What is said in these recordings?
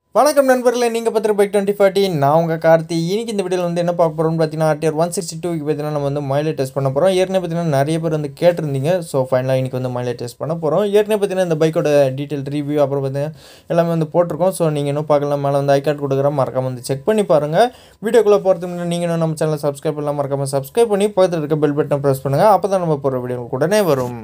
வணக்கம் நண்பர்களே நீங்கள் பத்திர பைக் டுவெண்ட்டி ஃபார்ட்டி நான் உங்கள் கார்த்தி இன்னைக்கு இந்த வீடியோவில் வந்து என்ன பார்க்க போகிறோம்னு பார்த்தீங்கன்னா ஆர்டிஆர் ஒன் சிக்ஸ்டி டூக்கு பார்த்தீங்கன்னா நம்ம வந்து மைலேஜ் டெஸ்ட் பண்ண போகிறோம் ஏற்கனவே பார்த்தீங்கன்னா நிறைய பேர் வந்து கேட்டிருந்தீங்க ஸோ ஃபைனலாக இன்றைக்கி வந்து மைலேஜ் டெஸ்ட் பண்ண போகிறோம் ஏற்கனவே பார்த்தீங்கன்னா இந்த பைக்கோட டீட்டெயில் ரிவ்யூ அப்புறம் பார்த்தீங்கன்னா எல்லாமே வந்து போட்டிருக்கோம் ஸோ நீங்கள் இன்னும் பார்க்கலாம் மேலே வந்து ஐ கார்டு கொடுக்குறேன் மறக்காம வந்து செக் பண்ணி பாருங்கள் வீடியோக்குள்ளே போகிறதுக்கு முன்னாடி நீங்கள் இன்னும் நம்ம சேனலை சப்ஸ்கிரைப் பண்ணலாம் மறக்காமல் சப்ஸ்கிரைப் பண்ணி பக்கத்தில் இருக்க பெல் பட்டனை ப்ரெஸ் பண்ணுங்கள் அப்போ தான் நம்ம போகிற வீடியோ உடனே வரும்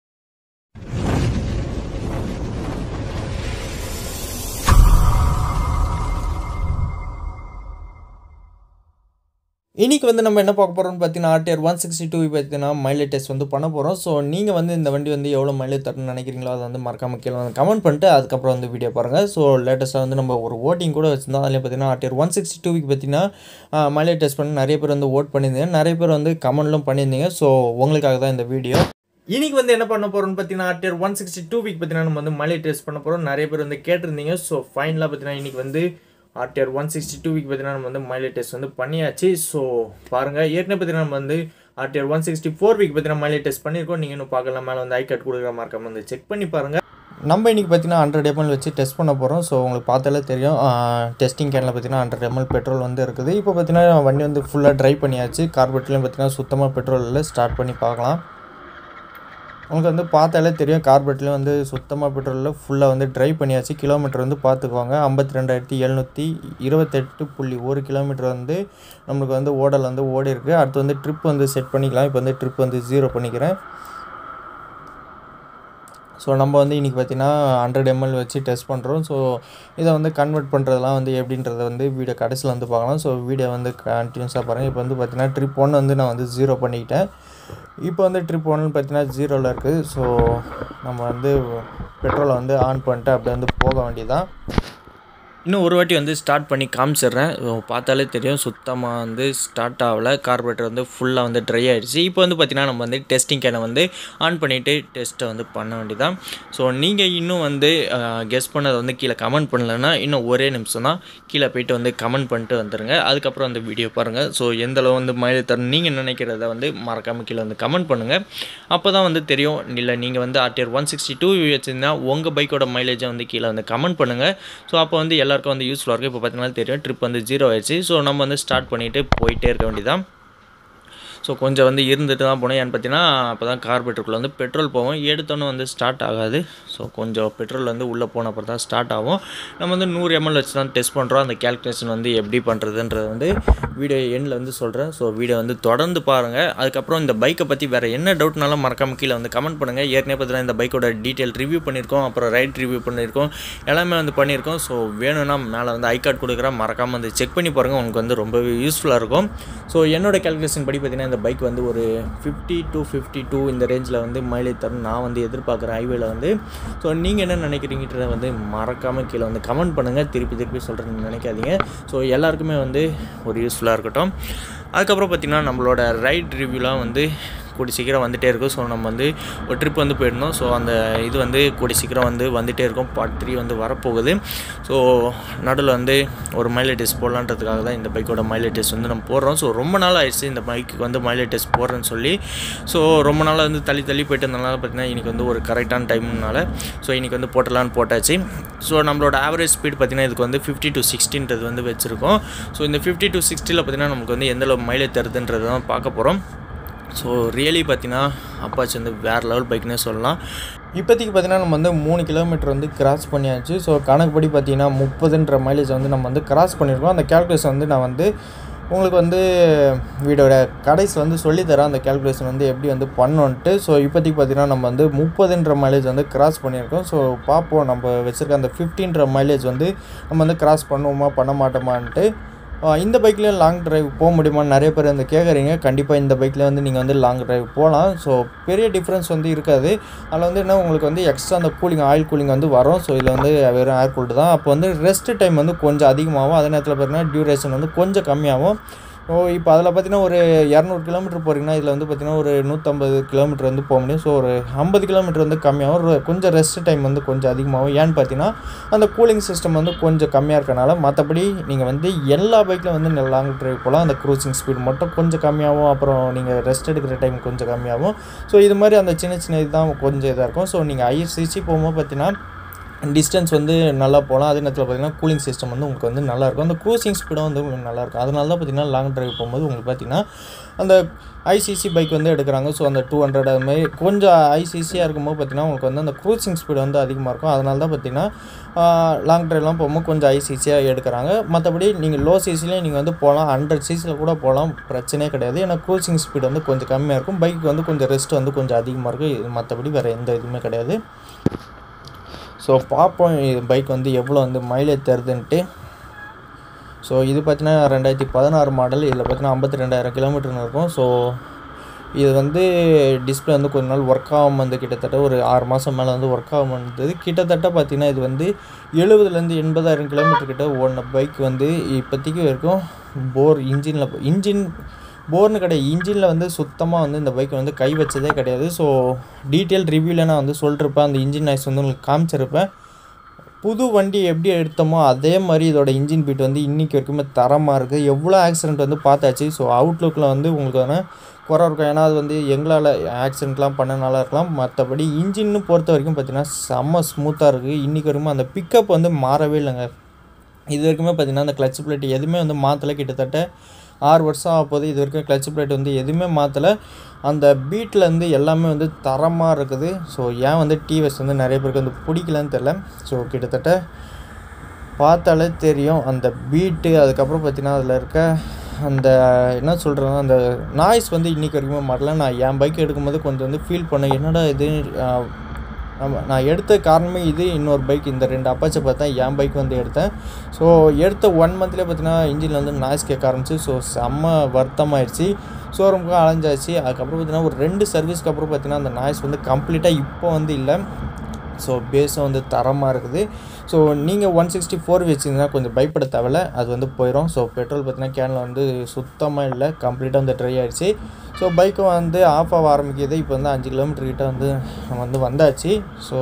இன்றைக்கி வந்து நம்ம என்ன பார்க்க போகிறோம்னு பார்த்தீங்கன்னா ஆர்டிஆர் ஒன் சிக்ஸ்டி டூ பார்த்தீங்கன்னா மைலேஜ் டெஸ்ட் வந்து பண்ண போகிறோம் ஸோ நீங்கள் வந்து இந்த வண்டி வந்து எவ்வளோ மைலேஜ் தரணும்னு நினைக்கிறீங்களோ அதை வந்து மறக்காம கீழே வந்து கமெண்ட் பண்ணிட்டு அதுக்கப்புறம் வந்து வீடியோ பாருங்கள் ஸோ லேட்டஸ்ட்டாக வந்து நம்ம ஒரு ஓட்டிங் கூட வச்சுருந்தோம் அதில் பார்த்தீங்கன்னா ஆர்டிஆர் ஒன் சிக்ஸ்டி டூக்கு பார்த்தீங்கன்னா மைலேஜ் டெஸ்ட் பண்ணி நிறைய பேர் வந்து ஓட் பண்ணியிருந்தீங்க நிறைய பேர் வந்து கமெண்ட்லும் பண்ணியிருந்தீங்க ஸோ உங்களுக்காக தான் இந்த வீடியோ இன்னைக்கு வந்து என்ன பண்ண போகிறோம்னு பார்த்தீங்கன்னா RTR one sixty two V பார்த்தீங்கன்னா நம்ம வந்து மைலேஜ் டெஸ்ட் பண்ண போகிறோம் நிறைய பேர் வந்து கேட்டிருந்தீங்க ஸோ ஃபைனலாக பார்த்தீங்கன்னா இன்றைக்கி வந்து RTR one sixty two V பார்த்தீங்கன்னா நம்ம வந்து மைலேஜ் டெஸ்ட் வந்து பண்ணியாச்சு ஸோ பாருங்கள் ஏற்கனவே பார்த்தீங்கன்னா நம்ம வந்து RTR one sixty four V பார்த்தீங்கன்னா மைலேஜ் டெஸ்ட் பண்ணியிருக்கோம் நீங்கள் இன்னும் பார்க்கலாம் மேலே வந்து ஐ கார்டு கொடுக்குற மார்க்கம் வந்து செக் பண்ணி பாருங்கள் நம்ம இன்றைக்கி பார்த்தீங்கன்னா ஹண்ட்ரட் எம்எல் வச்சு டெஸ்ட் பண்ண போகிறோம் ஸோ உங்களுக்கு பார்த்தாலே தெரியும் டெஸ்டிங் கேனில் பார்த்தீங்கன்னா ஹண்ட்ரட் எம்எல் பெட்ரோல் வந்து இருக்குது இப்போ பார்த்தீங்கன்னா வண்டி வந்து ஃபுல்லாக ட்ரை பண்ணியாச்சு கார்பெட்லேயும் பார்த்தீங்கன்னா சுத்தமாக பெட்ரோல் இல்லை ஸ்டார்ட் பண்ணி பார்க்கலாம் உங்களுக்கு வந்து பார்த்தாலே தெரியும் கார்பெட்லேயும் வந்து சுத்தமாக பெட்ரோலில் ஃபுல்லாக வந்து ட்ரை பண்ணியாச்சு கிலோமீட்டர் வந்து பார்த்துக்குவாங்க ஐம்பத்தி ரெண்டாயிரத்தி எழுநூற்றி இருபத்தெட்டு புள்ளி ஒரு கிலோமீட்டர் வந்து நம்மளுக்கு வந்து ஓடல் வந்து ஓடி இருக்குது அடுத்து வந்து ட்ரிப் வந்து செட் பண்ணிக்கலாம் இப்போ வந்து ட்ரிப் வந்து ஜீரோ பண்ணிக்கிறேன் ஸோ நம்ம வந்து இன்றைக்கி பார்த்தீங்கன்னா ஹண்ட்ரட் எம்எல் வச்சு டெஸ்ட் பண்ணுறோம் ஸோ இதை வந்து கன்வெர்ட் பண்ணுறதுலாம் வந்து எப்படின்றத வந்து வீடியோ கடைசியில் வந்து பார்க்கலாம் ஸோ வீடியோ வந்து கண்டினியூஸாக பாருங்கள் இப்போ வந்து பார்த்தீங்கன்னா ட்ரிப் ஒன் வந்து நான் வந்து ஜீரோ பண்ணிக்கிட்டேன் இப்போ வந்து ட்ரிப் ஒன்னு பார்த்தீங்கன்னா ஜீரோவில் இருக்குது ஸோ நம்ம வந்து பெட்ரோலை வந்து ஆன் பண்ணிட்டு அப்படியே வந்து போக வேண்டியதான் இன்னும் ஒரு வாட்டி வந்து ஸ்டார்ட் பண்ணி காமிச்சிடுறேன் பார்த்தாலே தெரியும் சுத்தமாக வந்து ஸ்டார்ட் ஆகலை கார்பரேட்டர் வந்து ஃபுல்லாக வந்து ட்ரை ஆகிடுச்சு இப்போ வந்து பார்த்திங்கன்னா நம்ம வந்து டெஸ்டிங் கேனை வந்து ஆன் பண்ணிவிட்டு டெஸ்ட்டை வந்து பண்ண வேண்டியதான் ஸோ நீங்கள் இன்னும் வந்து கெஸ் பண்ணதை வந்து கீழே கமெண்ட் பண்ணலைன்னா இன்னும் ஒரே நிமிஷம் தான் கீழே போயிட்டு வந்து கமெண்ட் பண்ணிட்டு வந்துடுங்க அதுக்கப்புறம் அந்த வீடியோ பாருங்கள் ஸோ எந்தளவு வந்து மைலேஜ் தரணும் நீங்கள் நினைக்கிறத வந்து மறக்காமல் கீழே வந்து கமெண்ட் பண்ணுங்கள் அப்போ தான் வந்து தெரியும் இல்லை நீங்கள் வந்து ஆர்டிஆர் ஒன் சிக்ஸ்டி டூ வச்சுருந்தா உங்கள் பைக்கோட மைலேஜை வந்து கீழே வந்து கமெண்ட் பண்ணுங்கள் ஸோ அப்போ வந்து எல்லாருக்கும் வந்து யூஸ்ஃபுல்லாக இருக்கும் இப்போ பார்த்தீங்கன்னா தெரியும் ட்ரிப் வந்து ஜீரோ ஆயிடுச்சு ஸோ நம்ம வந்து ஸ்டார்ட் பண்ணிவிட்டு போயிட்டே இருக்க வேண்டியதான் ஸோ கொஞ்சம் வந்து இருந்துட்டு தான் போனோம் ஏன்னு பார்த்தீங்கன்னா அப்போ தான் கார்பரேட்டருக்குள்ளே வந்து பெட்ரோல் போவோம் எடுத்தோன்னே வந்து ஸ்டார்ட் ஆகாது ஸோ கொஞ்சம் பெட்ரோல் வந்து உள்ளே போன அப்புறம் தான் ஸ்டார்ட் ஆகும் நம்ம வந்து நூறு எம்எல் வச்சு தான் டெஸ்ட் பண்ணுறோம் அந்த கேல்குலேஷன் வந்து எப்படி பண்ணுறதுன்றது வந்து வீடியோ எண்டில் வந்து சொல்கிறேன் ஸோ வீடியோ வந்து தொடர்ந்து பாருங்கள் அதுக்கப்புறம் இந்த பைக்கை பற்றி வேறு என்ன டவுட்னாலும் மறக்காம கீழே வந்து கமெண்ட் பண்ணுங்கள் ஏற்கனவே பார்த்தீங்கன்னா இந்த பைக்கோட டீட்டெயில் ரிவ்யூ பண்ணியிருக்கோம் அப்புறம் ரைட் ரிவ்யூ பண்ணியிருக்கோம் எல்லாமே வந்து பண்ணியிருக்கோம் ஸோ வேணும்னா மேலே வந்து ஐ கார்டு கொடுக்குறேன் மறக்காமல் வந்து செக் பண்ணி பாருங்கள் உங்களுக்கு வந்து ரொம்பவே யூஸ்ஃபுல்லாக இருக்கும் ஸோ என்னோட கேல்குலேஷன் படி பார்த்தீங்கன்னா இந்த பைக் வந்து ஒரு ஃபிஃப்டி டு ஃபிஃப்டி டூ இந்த ரேஞ்சில் வந்து மைலேஜ் தரும் நான் வந்து எதிர்பார்க்குறேன் ஹைவேல வந்து ஸோ நீங்கள் என்ன நினைக்கிறீங்கன்றத வந்து மறக்காமல் கீழே வந்து கமெண்ட் பண்ணுங்கள் திருப்பி திருப்பி சொல்கிறேன்னு நினைக்காதீங்க ஸோ எல்லாருக்குமே வந்து ஒரு யூஸ்ஃபுல்லாக இருக்கட்டும் அதுக்கப்புறம் பார்த்திங்கன்னா நம்மளோட ரைட் ரிவ்யூலாம் வந்து கூடி சீக்கிரம் வந்துகிட்டே இருக்கும் ஸோ நம்ம வந்து ஒரு ட்ரிப் வந்து போயிருந்தோம் ஸோ அந்த இது வந்து கூடி சீக்கிரம் வந்து வந்துகிட்டே இருக்கும் பார்ட் த்ரீ வந்து வரப்போகுது ஸோ நடுவில் வந்து ஒரு மைலேஜ் டெஸ்ட் போடலான்றதுக்காக தான் இந்த பைக்கோட மைலேஜ் டெஸ்ட் வந்து நம்ம போடுறோம் ஸோ ரொம்ப நாள் ஆயிடுச்சு இந்த பைக்கு வந்து மைலேஜ் டெஸ்ட் போடுறேன்னு சொல்லி ஸோ ரொம்ப நாளாக வந்து தள்ளி தள்ளி போயிட்டு இருந்தனால பார்த்தீங்கன்னா இன்றைக்கி வந்து ஒரு கரெக்டான டைம்னால ஸோ இன்றைக்கி வந்து போட்டலான்னு போட்டாச்சு ஸோ நம்மளோட ஆவரேஜ் ஸ்பீட் பார்த்திங்கன்னா இதுக்கு வந்து ஃபிஃப்டி டு சிக்ஸ்டின்றது வந்து வச்சுருக்கோம் ஸோ இந்த ஃபிஃப்டி டு சிக்ஸ்டியில் பார்த்திங்கன்னா நமக்கு வந்து எந்தளவு மைலேஜ் தருதுன்றது தான் பார்க்க போகிறோம் ஸோ ரியலி பார்த்தீங்கன்னா அப்பாச்சி வந்து வேறு லெவல் பைக்னே சொல்லலாம் இப்போதைக்கு பார்த்தீங்கன்னா நம்ம வந்து மூணு கிலோமீட்டர் வந்து கிராஸ் பண்ணியாச்சு ஸோ கணக்குப்படி பார்த்தீங்கன்னா முப்பதுன்ற மைலேஜ் வந்து நம்ம வந்து கிராஸ் பண்ணியிருக்கோம் அந்த கேல்குலேஷன் வந்து நான் வந்து உங்களுக்கு வந்து வீடோட கடைசி வந்து சொல்லித்தரேன் அந்த கேல்குலேஷன் வந்து எப்படி வந்து பண்ணோன்ட்டு ஸோ இப்போதைக்கு பார்த்தீங்கன்னா நம்ம வந்து முப்பதுன்ற மைலேஜ் வந்து கிராஸ் பண்ணியிருக்கோம் ஸோ பார்ப்போம் நம்ம வச்சுருக்க அந்த ஃபிஃப்டின்ற மைலேஜ் வந்து நம்ம வந்து கிராஸ் பண்ணுவோமா பண்ண மாட்டோமான்ட்டு இந்த பைக்லேயும் லாங் ட்ரைவ் போக முடியுமான்னு நிறைய பேர் வந்து கேட்குறீங்க கண்டிப்பாக இந்த பைக்கில் வந்து நீங்கள் வந்து லாங் ட்ரைவ் போகலாம் ஸோ பெரிய டிஃப்ரென்ஸ் வந்து இருக்காது அதில் வந்து என்ன உங்களுக்கு வந்து எக்ஸ்ட்ரா அந்த கூலிங் ஆயில் கூலிங் வந்து வரும் ஸோ இதில் வந்து வெறும் ஏர் கூல்டு தான் அப்போ வந்து ரெஸ்ட் டைம் வந்து கொஞ்சம் அதிகமாகும் அதே நேரத்தில் பார்த்தீங்கன்னா டியூரேஷன் வந்து கொஞ்சம் கம்மியாகும் ஸோ இப்போ அதில் பார்த்தீங்கன்னா ஒரு இரநூறு கிலோமீட்டர் போகிறீங்கன்னா இதில் வந்து பார்த்தீங்கன்னா ஒரு நூற்றம்பது கிலோமீட்டர் வந்து போக முடியும் ஸோ ஒரு ஐம்பது கிலோமீட்டர் வந்து கம்மியாகும் கொஞ்சம் ரெஸ்ட் டைம் வந்து கொஞ்சம் அதிகமாகும் ஏன்னு பார்த்தீங்கன்னா அந்த கூலிங் சிஸ்டம் வந்து கொஞ்சம் கம்மியாக இருக்கனால மற்றபடி நீங்கள் வந்து எல்லா பைக்கில் வந்து லாங் ட்ரைவ் போகலாம் அந்த க்ரூசிங் ஸ்பீட் மட்டும் கொஞ்சம் கம்மியாகும் அப்புறம் நீங்கள் ரெஸ்ட் எடுக்கிற டைம் கொஞ்சம் கம்மியாகும் ஸோ இது மாதிரி அந்த சின்ன சின்ன இதுதான் கொஞ்சம் இதாக இருக்கும் ஸோ நீங்கள் ஐஎஸ்சிசி போகும்போது பார்த்தீங்கன்னா டிஸ்டன்ஸ் வந்து நல்லா போகலாம் அதே நேரத்தில் பார்த்தீங்கன்னா கூலிங் சிஸ்டம் வந்து உங்களுக்கு வந்து நல்லாயிருக்கும் அந்த க்ரூசிங் ஸ்பீடும் வந்து உங்களுக்கு நல்லாயிருக்கும் அதனால தான் பார்த்தீங்கன்னா லாங் டிரைவ் போகும்போது உங்களுக்கு பார்த்தீங்கன்னா அந்த ஐசிசி பைக் வந்து எடுக்கிறாங்க ஸோ அந்த டூ ஹண்ட்ரட் அது மாதிரி கொஞ்சம் ஐசிசியாக இருக்கும்போது பார்த்தீங்கன்னா உங்களுக்கு வந்து அந்த க்ரூசிங் ஸ்பீடு வந்து அதிகமாக இருக்கும் அதனால தான் பார்த்தீங்கன்னா லாங் ட்ரைவ்லாம் போகும்போது கொஞ்சம் ஐசிசியாக எடுக்கிறாங்க மற்றபடி நீங்கள் லோ சிசிலையும் நீங்கள் வந்து போகலாம் ஹண்ட்ரட் சிசியில் கூட போகலாம் பிரச்சனையே கிடையாது ஏன்னா க்ரூசிங் ஸ்பீடு வந்து கொஞ்சம் கம்மியாக இருக்கும் பைக் வந்து கொஞ்சம் ரெஸ்ட் வந்து கொஞ்சம் அதிகமாக இருக்கும் இது மற்றபடி வேறு எந்த இதுவுமே கிடையாது ஸோ பார்ப்போம் இது பைக் வந்து எவ்வளோ வந்து மைலேஜ் தருதுன்ட்டு ஸோ இது பார்த்தீங்கன்னா ரெண்டாயிரத்தி பதினாறு மாடல் இதில் பார்த்தீங்கன்னா ஐம்பத்தி ரெண்டாயிரம் கிலோமீட்டர்னு இருக்கும் ஸோ இது வந்து டிஸ்பிளே வந்து கொஞ்ச நாள் ஒர்க் ஆகாமல் வந்து கிட்டத்தட்ட ஒரு ஆறு மாதம் மேலே வந்து ஒர்க் ஆகாமல் இருந்தது கிட்டத்தட்ட பார்த்தீங்கன்னா இது வந்து எழுபதுலேருந்து எண்பதாயிரம் கிலோமீட்டர் கிட்ட ஓடின பைக் வந்து இப்போதைக்கு வரைக்கும் போர் இன்ஜினில் இன்ஜின் போர்னு கிடையாது இன்ஜினில் வந்து சுத்தமாக வந்து இந்த பைக் வந்து கை வச்சதே கிடையாது ஸோ டீட்டெயில் ரிவ்யூவில் நான் வந்து சொல்லிருப்பேன் அந்த இன்ஜின் நாய்ஸ் வந்து உங்களுக்கு காமிச்சிருப்பேன் புது வண்டி எப்படி எடுத்தோமோ அதே மாதிரி இதோட இன்ஜின் பீட் வந்து இன்றைக்கி வரைக்குமே தரமாக இருக்குது எவ்வளோ ஆக்சிடென்ட் வந்து பார்த்தாச்சு ஸோ அவுட்லுக்கில் வந்து உங்களுக்கு வந்து குறை இருக்கும் ஏன்னா அது வந்து எங்களால் ஆக்சிடென்ட்லாம் பண்ணனால இருக்கலாம் மற்றபடி இன்ஜின்னு பொறுத்த வரைக்கும் பார்த்திங்கன்னா செம்ம ஸ்மூத்தாக இருக்குது இன்றைக்கி வரைக்கும் அந்த பிக்கப் வந்து மாறவே இல்லைங்க இது வரைக்குமே பார்த்திங்கன்னா அந்த கிளச் பிளேட் எதுவுமே வந்து மாற்றலை கிட்டத்தட்ட ஆறு வருஷம் ஆக போகுது இது வரைக்கும் கிளச் பிளேட் வந்து எதுவுமே மாற்றலை அந்த பீட்டில் இருந்து எல்லாமே வந்து தரமாக இருக்குது ஸோ ஏன் வந்து டிவிஎஸ் வந்து நிறைய பேருக்கு வந்து பிடிக்கலன்னு தெரில ஸோ கிட்டத்தட்ட பார்த்தாலே தெரியும் அந்த பீட்டு அதுக்கப்புறம் பார்த்தீங்கன்னா அதில் இருக்க அந்த என்ன சொல்கிறேன்னா அந்த நாய்ஸ் வந்து இன்றைக்கி வரைக்குமே மாட்டல நான் என் பைக் எடுக்கும்போது கொஞ்சம் வந்து ஃபீல் பண்ணேன் என்னடா இது ஆஹ், ஆமாம் நான் எடுத்த காரணமே இது இன்னொரு பைக் இந்த ரெண்டு அப்பாச்சை பார்த்தா என் பைக் வந்து எடுத்தேன் ஸோ எடுத்த ஒன் மந்த்லேயே பார்த்தீங்கன்னா இன்ஜினில் வந்து நாய்ஸ் கேட்க ஆரம்பிச்சு ஸோ செம்ம வருத்தமாயிடுச்சு ஷோரூமுக்கு அலைஞ்சாச்சு அதுக்கப்புறம் பார்த்தீங்கன்னா ஒரு ரெண்டு சர்வீஸ்க்கு அப்புறம் பார்த்தீங்கன்னா அந்த நாய்ஸ் வந்து கம்ப்ளீட்டாக இப்போ வந்து இல்லை ஸோ பேஸும் வந்து தரமாக இருக்குது ஸோ நீங்கள் ஒன் சிக்ஸ்டி ஃபோர் வச்சிங்கன்னா கொஞ்சம் பயப்பட தேவையில்ல அது வந்து போயிடும் ஸோ பெட்ரோல் பார்த்தீங்கன்னா கேனில் வந்து சுத்தமாக இல்லை கம்ப்ளீட்டாக வந்து ட்ரை ஆயிடுச்சு ஸோ பைக்கும் வந்து ஆஃப் ஆக ஆரம்பிக்குது இப்போ வந்து அஞ்சு கிலோமீட்டர் கிட்ட வந்து வந்து வந்தாச்சு ஸோ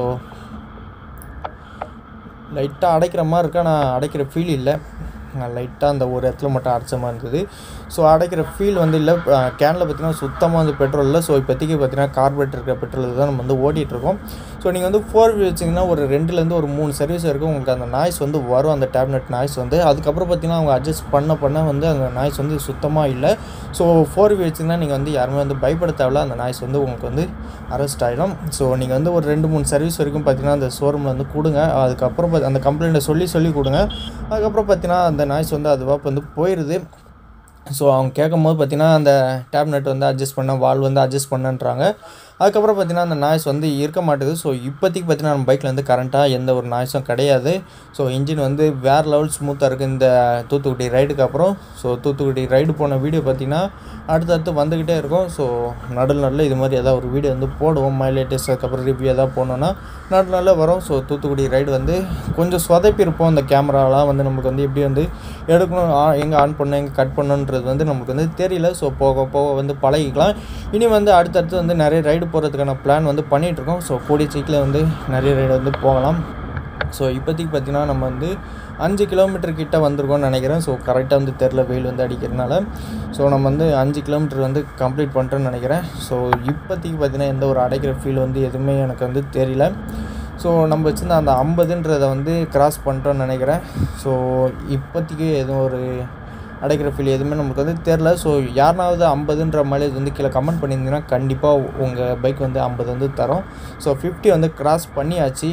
லைட்டாக அடைக்கிற மாதிரி இருக்கா நான் அடைக்கிற ஃபீல் இல்லை நான் லைட்டாக அந்த ஒரு இடத்துல மட்டும் அடைச்ச மாதிரி இருந்தது ஸோ அடைக்கிற ஃபீல் வந்து இல்லை கேனில் பார்த்தீங்கன்னா சுத்தமாக வந்து பெட்ரோல் இல்லை ஸோ இப்போதைக்கு பார்த்தீங்கன்னா கார்பரேட் இருக்கிற பெட்ரோல் தான் நம்ம வந்து ஓட்டிகிட்ருக்கோம் ஸோ நீங்கள் வந்து ஃபோர் வீல் வச்சிங்கன்னா ஒரு ரெண்டுலேருந்து ஒரு மூணு சர்வீஸ் வரைக்கும் உங்களுக்கு அந்த நாய்ஸ் வந்து வரும் அந்த டேப்லெட் நாய்ஸ் வந்து அதுக்கப்புறம் பார்த்தீங்கன்னா அவங்க அட்ஜஸ்ட் பண்ண பண்ண வந்து அந்த நாய்ஸ் வந்து சுத்தமாக இல்லை ஸோ ஃபோர் வீல் வச்சிங்கன்னா நீங்கள் வந்து யாருமே வந்து பயப்பட தேவையில்ல அந்த நாய்ஸ் வந்து உங்களுக்கு வந்து அரெஸ்ட் ஆகிடும் ஸோ நீங்கள் வந்து ஒரு ரெண்டு மூணு சர்வீஸ் வரைக்கும் பார்த்தீங்கன்னா அந்த ஷோரூமில் வந்து கொடுங்க அதுக்கப்புறம் பாத்தி- அந்த கம்ப்ளைண்ட்டை சொல்லி சொல்லி கொடுங்க அதுக்கப்புறம் பார்த்தீங்கன்னா அந்த நாய்ஸ் வந்து அதுவாக வந்து போயிடுது ஸோ அவங்க கேட்கும் போது பார்த்தீங்கன்னா அந்த டேப்லெட் வந்து அட்ஜஸ்ட் பண்ண வால் வந்து அட்ஜஸ்ட் பண்ணன்றாங்க அதுக்கப்புறம் பார்த்தீங்கன்னா அந்த நாய்ஸ் வந்து இருக்க மாட்டேங்குது ஸோ இப்போதைக்கு பார்த்தீங்கன்னா நம்ம பைக்கில் வந்து கரண்ட்டாக எந்த ஒரு நாய்ஸும் கிடையாது ஸோ இன்ஜின் வந்து வேறு லெவல் ஸ்மூத்தாக இருக்குது இந்த தூத்துக்குடி ரைடுக்கு அப்புறம் ஸோ தூத்துக்குடி ரைடு போன வீடியோ பார்த்தீங்கன்னா அடுத்தடுத்து வந்துக்கிட்டே இருக்கும் ஸோ நடுவில் நடுவில் இது மாதிரி ஏதாவது ஒரு வீடியோ வந்து போடுவோம் மைலேஜ் டெஸ்ட் அதுக்கப்புறம் ரிவ்யூ ஏதாவது போனோன்னா நடுவில் நடுவில் வரும் ஸோ தூத்துக்குடி ரைடு வந்து கொஞ்சம் சொதப்பி இருப்போம் அந்த கேமராலாம் வந்து நமக்கு வந்து எப்படி வந்து எடுக்கணும் எங்கே ஆன் பண்ணணும் எங்கே கட் பண்ணணுன்றது வந்து நமக்கு வந்து தெரியல ஸோ போக போக வந்து பழகிக்கலாம் இனி வந்து அடுத்தடுத்து வந்து நிறைய ரைடு போகிறதுக்கான பிளான் வந்து பண்ணிகிட்ருக்கோம் ஸோ கூடிய சீக்கிரம் வந்து நிறைய ரைடு வந்து போகலாம் ஸோ இப்போதைக்கு பார்த்தீங்கன்னா நம்ம வந்து அஞ்சு கிலோமீட்டர் கிட்ட வந்திருக்கோம்னு நினைக்கிறேன் ஸோ கரெக்டாக வந்து தெரில வெயில் வந்து அடிக்கிறதுனால ஸோ நம்ம வந்து அஞ்சு கிலோமீட்டர் வந்து கம்ப்ளீட் பண்ணிட்டோன்னு நினைக்கிறேன் ஸோ இப்போதைக்கு பார்த்தீங்கன்னா எந்த ஒரு அடைக்கிற ஃபீல் வந்து எதுவுமே எனக்கு வந்து தெரியல ஸோ நம்ம வச்சிருந்த அந்த ஐம்பதுன்றதை வந்து கிராஸ் பண்ணிட்டோன்னு நினைக்கிறேன் ஸோ இப்போதைக்கு எதுவும் ஒரு அடைக்கிற ஃபீல் எதுவுமே நமக்கு வந்து தெரில ஸோ யாருனாவது ஐம்பதுன்ற மைலேஜ் வந்து கீழே கமெண்ட் பண்ணியிருந்தீங்கன்னா கண்டிப்பாக உங்கள் பைக் வந்து ஐம்பது வந்து தரும் ஸோ ஃபிஃப்டி வந்து கிராஸ் பண்ணியாச்சு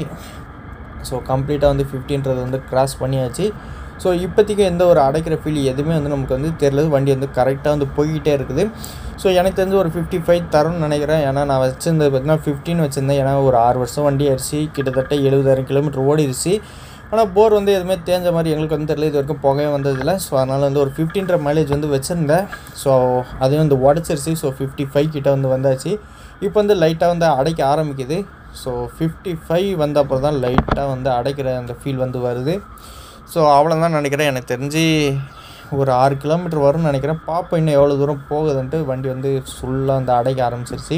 ஸோ கம்ப்ளீட்டாக வந்து ஃபிஃப்டின்றது வந்து கிராஸ் பண்ணியாச்சு ஸோ இப்போதைக்கு எந்த ஒரு அடைக்கிற ஃபீல் எதுவுமே வந்து நமக்கு வந்து தெரியல வண்டி வந்து கரெக்டாக வந்து போய்கிட்டே இருக்குது ஸோ எனக்கு தெரிஞ்சு ஒரு ஃபிஃப்டி ஃபைவ் தரும்னு நினைக்கிறேன் ஏன்னா நான் வச்சிருந்தது பார்த்தீங்கன்னா ஃபிஃப்டின் வச்சுருந்தேன் ஏன்னா ஒரு ஆறு வருஷம் வண்டி ஆயிடுச்சு கிட்டத்தட்ட எழுபதாயிரம் கிலோமீட்டர் ஓடிடுச்சு ஆனால் போர் வந்து எதுவுமே தேஞ்ச மாதிரி எங்களுக்கு வந்து தெரியல இது வரைக்கும் புகையே வந்ததில்ல ஸோ அதனால் வந்து ஒரு ஃபிஃப்டின்ற மைலேஜ் வந்து வச்சுருந்தேன் ஸோ அதையும் வந்து உடச்சிருச்சு ஸோ ஃபிஃப்டி ஃபைவ் கிட்ட வந்து வந்தாச்சு இப்போ வந்து லைட்டாக வந்து அடைக்க ஆரம்பிக்குது ஸோ ஃபிஃப்டி ஃபைவ் வந்த அப்புறம் தான் லைட்டாக வந்து அடைக்கிற அந்த ஃபீல் வந்து வருது ஸோ அவ்வளோதான் நினைக்கிறேன் எனக்கு தெரிஞ்சு ஒரு ஆறு கிலோமீட்டர் வரும்னு நினைக்கிறேன் பார்ப்போம் இன்னும் எவ்வளோ தூரம் போகுதுன்ட்டு வண்டி வந்து ஃபுல்லாக வந்து அடைக்க ஆரம்பிச்சிருச்சு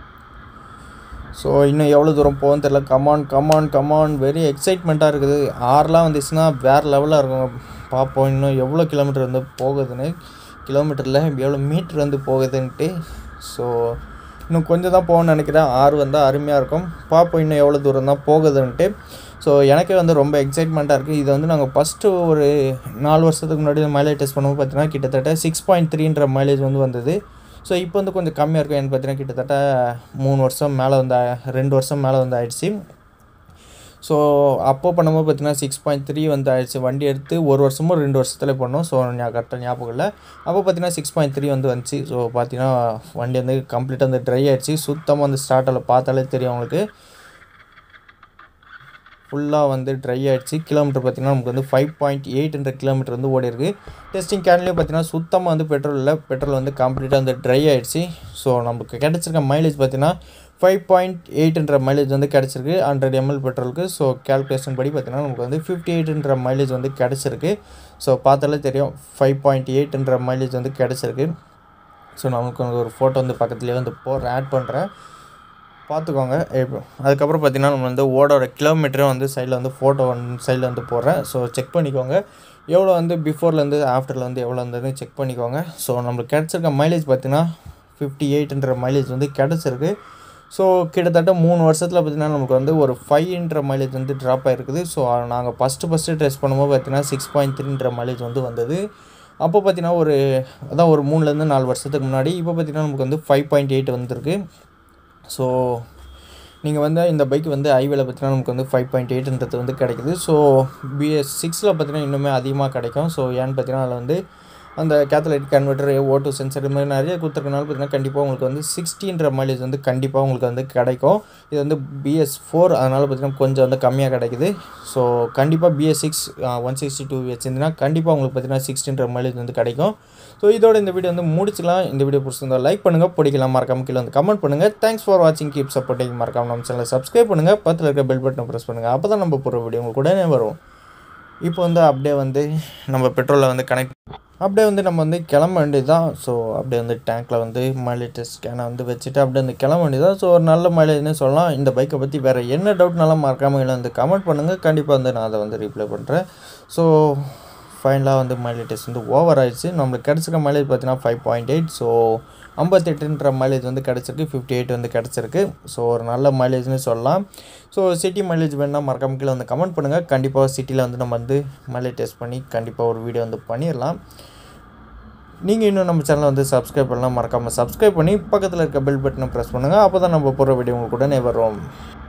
ஸோ இன்னும் எவ்வளோ தூரம் போகும்னு தெரில கமான் கமான் கமான் வெரி எக்ஸைட்மெண்ட்டாக இருக்குது ஆறுலாம் வந்துச்சுன்னா வேறு லெவலாக இருக்கும் பார்ப்போம் இன்னும் எவ்வளோ கிலோமீட்டர் வந்து போகுதுன்னு கிலோமீட்டரில் எவ்வளோ மீட்ரு வந்து போகுதுன்ட்டு ஸோ இன்னும் கொஞ்சம் தான் போகணும்னு நினைக்கிறேன் ஆறு வந்தால் அருமையாக இருக்கும் பார்ப்போம் இன்னும் எவ்வளோ தூரம் தான் போகுதுன்ட்டு ஸோ எனக்கே வந்து ரொம்ப எக்ஸைட்மெண்ட்டாக இருக்குது இது வந்து நாங்கள் ஃபஸ்ட்டு ஒரு நாலு வருஷத்துக்கு முன்னாடி மைலேஜ் டெஸ்ட் பண்ணும்போது பார்த்தீங்கன்னா கிட்டத்தட்ட சிக்ஸ் பாயிண்ட் த்ரீன்ற மைலேஜ் வந்து வந்தது ஸோ இப்போ வந்து கொஞ்சம் கம்மியாக இருக்கும் ஏன்னு பார்த்தீங்கன்னா கிட்டத்தட்ட மூணு வருஷம் மேலே வந்து ரெண்டு வருஷம் மேலே வந்து ஆயிடுச்சு ஸோ அப்போ பண்ணும்போது பார்த்தீங்கன்னா சிக்ஸ் பாயிண்ட் த்ரீ வந்து ஆயிடுச்சு வண்டி எடுத்து ஒரு வருஷமோ ரெண்டு வருஷத்துல பண்ணோம் ஸோ நான் கரெக்டாக ஞாபகம் இல்லை அப்போ பார்த்தீங்கன்னா சிக்ஸ் பாயிண்ட் த்ரீ வந்து வந்துச்சு ஸோ பார்த்தீங்கன்னா வண்டி வந்து கம்ப்ளீட்டாக வந்து ட்ரை ஆயிடுச்சு சுத்தமாக வந்து ஸ்டார்ட்டில் பார்த்தாலே தெரியும் உங்களுக்கு ஃபுல்லாக வந்து ட்ரை ஆகிடுச்சு கிலோமீட்டர் பார்த்திங்கன்னா நமக்கு வந்து ஃபைவ் பாயிண்ட் எயிட்ன்ற கிலோமீட்டர் வந்து ஓடி இருக்குது டெஸ்டிங் கேன்லேயும் பார்த்தீங்கன்னா சுத்தமாக வந்து பெட்ரோல் இல்லை பெட்ரோல் வந்து கம்ப்ளீட்டாக வந்து ட்ரை ஆகிடுச்சு ஸோ நமக்கு கிடச்சிருக்க மைலேஜ் பார்த்தீங்கன்னா ஃபைவ் பாயிண்ட் எயிட்ன்ற மைலேஜ் வந்து கிடச்சிருக்கு ஹண்ட்ரட் எம்எல் பெட்ரோலுக்கு ஸோ கேல்குலேஷன் படி பார்த்தீங்கன்னா நமக்கு வந்து ஃபிஃப்டி எயிட்ன்ற மைலேஜ் வந்து கிடச்சிருக்கு ஸோ பார்த்தாலே தெரியும் ஃபைவ் பாயிண்ட் எயிட்ன்ற மைலேஜ் வந்து கிடச்சிருக்கு ஸோ நமக்கு ஒரு ஃபோட்டோ வந்து பக்கத்துலேயே வந்து போடுறேன் ஆட் பண்ணுறேன் பார்த்துக்கோங்க இப்போ அதுக்கப்புறம் பார்த்தீங்கன்னா நம்ம வந்து ஓடோட கிலோமீட்டரும் வந்து சைடில் வந்து ஃபோட்டோ வந்து சைடில் வந்து போடுறேன் ஸோ செக் பண்ணிக்கோங்க எவ்வளோ வந்து பிஃபோர்லேருந்து ஆஃப்டரில் வந்து எவ்வளோ இருந்ததுன்னு செக் பண்ணிக்கோங்க ஸோ நம்மளுக்கு கிடச்சிருக்க மைலேஜ் பார்த்தீங்கன்னா ஃபிஃப்டி எயிட்ன்ற மைலேஜ் வந்து கிடச்சிருக்கு ஸோ கிட்டத்தட்ட மூணு வருஷத்தில் பார்த்தீங்கன்னா நமக்கு வந்து ஒரு ஃபைவ்ன்ற மைலேஜ் வந்து ட்ராப் ஆகிருக்குது ஸோ நாங்கள் ஃபஸ்ட்டு ஃபஸ்ட்டு ட்ரெஸ் பண்ணும்போது பார்த்தீங்கன்னா சிக்ஸ் பாயிண்ட் த்ரீன்ற மைலேஜ் வந்து வந்தது அப்போ பார்த்தீங்கன்னா ஒரு அதான் ஒரு மூணுலேருந்து நாலு வருஷத்துக்கு முன்னாடி இப்போ பார்த்தீங்கன்னா நமக்கு வந்து ஃபைவ் பாயிண்ட் எயிட் வந்திருக்கு ஸோ நீங்கள் வந்து இந்த பைக் வந்து ஐவேல பார்த்தீங்கன்னா நமக்கு வந்து ஃபைவ் பாயிண்ட் எயிட்ன்றது வந்து கிடைக்குது ஸோ பிஎஸ் சிக்ஸில் பார்த்தீங்கன்னா இன்னுமே அதிகமாக கிடைக்கும் ஸோ ஏன்னு பார்த்தீங்கன்னா அதில் வந்து அந்த கேத்தலைட் கன்வெர்டர் ஓட்டோ சென்சர் இது மாதிரி நிறைய கொடுத்துருக்கனால பார்த்தீங்கன்னா கண்டிப்பாக உங்களுக்கு வந்து சிக்ஸ்டீன்ற மைலேஜ் வந்து கண்டிப்பாக உங்களுக்கு வந்து கிடைக்கும் இது வந்து பிஎஸ் ஃபோர் அதனால் பார்த்தீங்கன்னா கொஞ்சம் வந்து கம்மியாக கிடைக்குது ஸோ கண்டிப்பாக BS six one sixty two வச்சிருந்தீங்கன்னா கண்டிப்பாக உங்களுக்கு பார்த்தீங்கன்னா சிக்ஸ்டீன்ற மைலேஜ் வந்து கிடைக்கும் ஸோ இதோட இந்த வீடியோ வந்து முடிச்சுக்கலாம் இந்த வீடியோ பிடிச்சிருந்தா லைக் பண்ணுங்கள் பிடிக்கலாம் மறக்காம கீழே வந்து கமெண்ட் பண்ணுங்கள் தேங்க்ஸ் ஃபார் வாட்சிங் கீப் சப்போர்ட்டிங் மறக்காம நம்ம சேனலை சப்ஸ்கிரைப் பண்ணுங்கள் பக்கத்தில் இருக்க பெல் பட்டனை ப்ரெஸ் பண்ணுங்கள் அப்போ தான் நம்ம போகிற வீடியோ உங்களுக்கு உடனே வரும் இப்போ வந்து அப்படியே வந்து நம்ம பெட்ரோலில் வந்து கனெக்ட் அப்படியே வந்து நம்ம வந்து கிளம்ப வேண்டியது தான் ஸோ அப்படியே வந்து டேங்க்கில் வந்து மைலேஜ் டெஸ்ட் ஸ்கேனை வந்து வச்சுட்டு அப்படியே வந்து கிளம்ப வேண்டியது தான் ஸோ ஒரு நல்ல மைலேஜ்னு சொல்லலாம் இந்த பைக்கை பற்றி வேறு என்ன டவுட்னாலும் மறக்காமல் இல்லை வந்து கமெண்ட் பண்ணுங்கள் கண்டிப்பாக வந்து நான் அதை வந்து ரிப்ளை பண்ணுறேன் ஸோ ஃபைனலாக வந்து மைலேஜ் டெஸ்ட் வந்து ஓவர் ஆயிடுச்சு நம்மளுக்கு கிடச்சிருக்க மைலேஜ் பார்த்தீங்கன்னா ஃபைவ் பாயிண்ட் எயிட் ஸோ ஐம்பத்தெட்டுன்ற மைலேஜ் வந்து கிடச்சிருக்கு ஃபிஃப்டி எயிட் வந்து கிடச்சிருக்கு ஸோ ஒரு நல்ல மைலேஜ்னு சொல்லலாம் ஸோ சிட்டி மைலேஜ் வேணால் மறக்காம கீழே வந்து கமெண்ட் பண்ணுங்கள் கண்டிப்பாக சிட்டியில் வந்து நம்ம வந்து மைலேஜ் டெஸ்ட் பண்ணி கண்டிப்பாக ஒரு வீடியோ வந்து பண்ணிடலாம் நீங்கள் இன்னும் நம்ம சேனலை வந்து சப்ஸ்கிரைப் பண்ணலாம் மறக்காமல் சப்ஸ்கிரைப் பண்ணி பக்கத்தில் இருக்க பெல் பட்டனை ப்ரெஸ் பண்ணுங்கள் அப்போ தான் நம்ம போகிற வீடியோ உங்களுக்கு உடனே வரும்